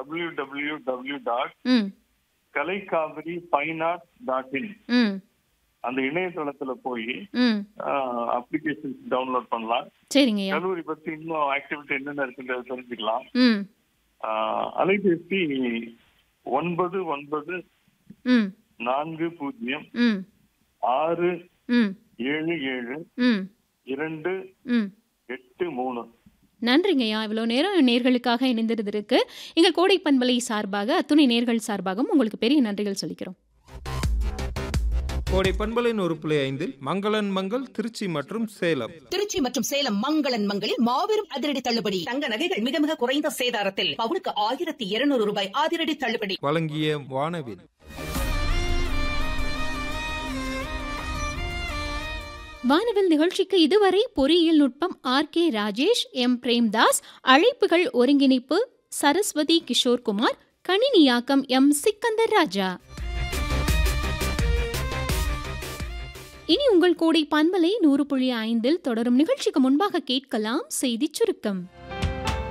W W W dot hmm Kalaikaviri fine art dot in hmm அந்த இணையதளத்துல போய் ம் அப்ளிகேஷன்ஸ் டவுன்லோட் பண்ணலாம் சரிங்கய்யா கல்லூரி பத்தி இன்னும் ஆக்டிவிட்டி என்னென்ன இருக்குன்றத தெரிஞ்சுக்கலாம் ம் ஆஹ் அலைபேசி ஒன்பது ஒன்பது ம் நான்கு பூஜ்ஜியம் ம் ஆறு ம் ஏழு ஏழு ம் இரண்டு ம் எட்டு மூணு நன்றிங்கய்யா இவ்வளோ நேரம் நேர்களுக்காக இணைந்திருந்திருக்கு எங்கள் கோடை பண்பலை சார்பாக அத்துணை நேர்கள் சார்பாகவும் உங்களுக்கு பெரிய நன்றிகள் சொல்லிக்கிறோம் கோடை பண்பலை நூறு புள்ளி ஐந்தில் மங்களன் மங்கள் திருச்சி மற்றும் சேலம் திருச்சி மற்றும் சேலம் மங்களன் மங்களில் மாபெரும் அதிரடி தள்ளுபடி தங்க நகைகள் மிக மிக குறைந்த சேதாரத்தில் பவுனுக்கு ஆயிரத்தி இருநூறு ரூபாய் அதிரடி தள்ளுபடி வழங்கிய வானவில் வானவில் நிகழ்ச்சிக்கு இதுவரை பொறியியல் நுட்பம் R K Rajesh M Premdas அழைப்புகள் ஒருங்கிணைப்பு சரஸ்வதி கிஷோர்குமார் கணினியாக்கம் எம் சிக்கந்தர் ராஜா இனி உங்கள் கோடை பண்பலை நூறு புள்ளி ஐந்தில் தொடரும் நிகழ்ச்சிக்கு முன்பாக கேட்கலாம் செய்திச் சுருக்கம்